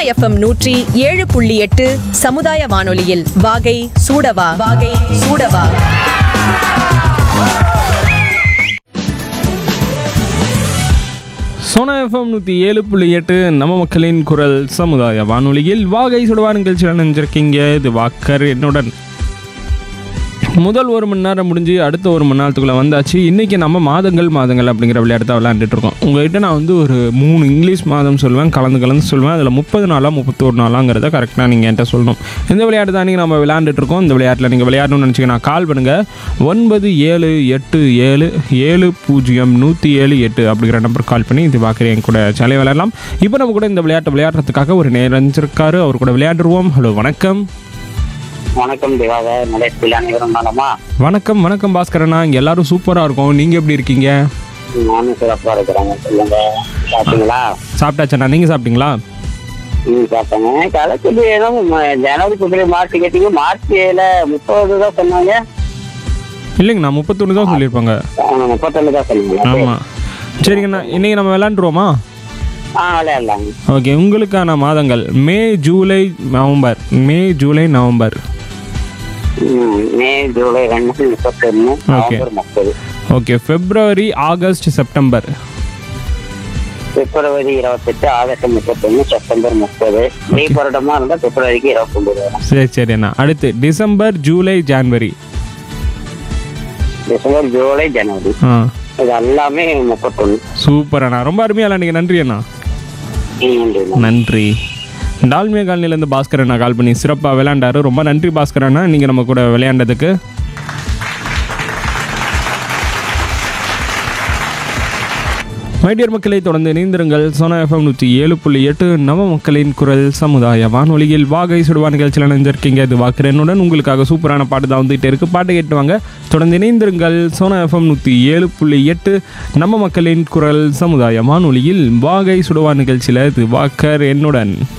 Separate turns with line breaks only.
FM நூற்றி ஏழு புள்ளி எட்டு சமுதாய வானொலியில் வாகை சூடவா வாகை சூடவா
சோனா எஃப்எம் நூற்றி ஏழு புள்ளி எட்டு நம்ம மக்களின் குரல் சமுதாய வானொலியில் வாகை சுடுவா நிகழ்ச்சியில் நினைஞ்சிருக்கீங்க இது வாக்கர் என்னுடன் முதல் ஒரு மணி நேரம் முடிஞ்சு அடுத்த ஒரு மணி நேரத்துக்குள்ளே வந்தாச்சு இன்றைக்கி நம்ம மாதங்கள் மாதங்கள் அப்படிங்கிற விளையாட்டு விளையாண்டுட்டு இருக்கோம் உங்கள்கிட்ட நான் வந்து ஒரு மூணு இங்கிலீஷ் மாதம் சொல்லுவேன் கலந்து கலந்து சொல்லுவேன் அதில் முப்பது நாளாக முப்பத்தோரு நாளாங்கிறத கரெக்டாக நீங்கள் என்கிட்ட சொல்லணும் இந்த விளையாட்டு தான் நீங்கள் நம்ம விளையாண்டுட்டு இருக்கோம் இந்த விளையாட்டில் நீங்கள் விளையாடணும்னு நினச்சிங்கன்னா கால் பண்ணுங்கள் ஒன்பது ஏழு எட்டு ஏழு ஏழு பூஜ்ஜியம் நூற்றி ஏழு எட்டு அப்படிங்கிற நம்பர் கால் பண்ணி இது பார்க்குறேன் என் கூட ஜாலியாக விளையாடலாம் இப்போ நம்ம கூட இந்த விளையாட்டை விளையாடுறதுக்காக ஒரு நேரஞ்சிருக்காரு அவர் கூட விளையாடுருவோம் ஹலோ வணக்கம்
வணக்கம் திவாகர் நிலையத்தில் அனைவரும் நலமா
வணக்கம் வணக்கம் பாஸ்கரண்ணா இங்கே எல்லாரும் சூப்பராக இருக்கும் நீங்கள் எப்படி இருக்கீங்க
நானும் சிறப்பா இருக்கிறாங்க சொல்லுங்க சாப்பிட்டீங்களா
சாப்பிட்டாச்சண்ணா நீங்கள் சாப்பிட்டீங்களா
ம் சாப்பிட்டேங்க கலக்குது ஏதோ ம- ஜனவரி பிப்ரவரி மார்ச் கேட்டீங்க மார்ச் ஏழு முப்பது தான் சொன்னாங்க
இல்லைங்கண்ணா முப்பத்தொன்று தான் சொல்லியிருப்பாங்க
ஆ, முப்பத்தொன்னு தான் சொன்னீங்க
ஆமாம் சரிங்கண்ணா இன்றைக்கி நம்ம விளாண்டுருவோமா
ஆ விளையாடலாங்க
ஓகே உங்களுக்கான மாதங்கள் May July November May July November
ம், மே ஜூலை ரெண்டு முப்பத்தொன்னு நவம்பர் முப்பது
ஓகே பிப்ரவரி ஆகஸ்ட் செப்டம்பர்
பிப்ரவரி இருபத்தெட்டு ஆகஸ்ட் முப்பத்தொன்னு செப்டம்பர் முப்பது லீவ் வருடமா இருந்தா பிப்ரவரிக்கு இருபத்தொன்பது வரும்
சரி சரி அண்ணா அடுத்து December July January
December July ஜனவரி
ஆ
இது எல்லாமே முப்பத்தொன்னு
சூப்பர் அண்ணா ரொம்ப அருமையாக விளாண்டிங்க நன்றி அண்ணா
ம், நன்றி
நன்றி டால்மியா காலனிலேருந்து பாஸ்கர் அண்ணா கால் பண்ணி சிறப்பாக விளையாண்டாரு ரொம்ப நன்றி பாஸ்கர் அண்ணா நீங்கள் நம்ம கூட விளையாண்டதுக்கு மைடியர் மக்களை தொடர்ந்து இணைந்திருங்கள் சோனா எஃப்எம் நூற்றி ஏழு புள்ளி எட்டு நவ மக்களின் குரல் சமுதாய வானொலியில் வாகை சுடுவா நிகழ்ச்சியில் இணைஞ்சிருக்கீங்க இது வாக்குறேனுடன் உங்களுக்காக சூப்பரான பாட்டு தான் வந்துகிட்டே இருக்கு பாட்டு கேட்டுவாங்க தொடர்ந்து இணைந்திருங்கள் சோனா எஃப்எம் நூற்றி ஏழு புள்ளி எட்டு நம்ம மக்களின் குரல் சமுதாய வானொலியில் வாகை சுடுவா நிகழ்ச்சியில் இது வாக்கர் என்னுடன்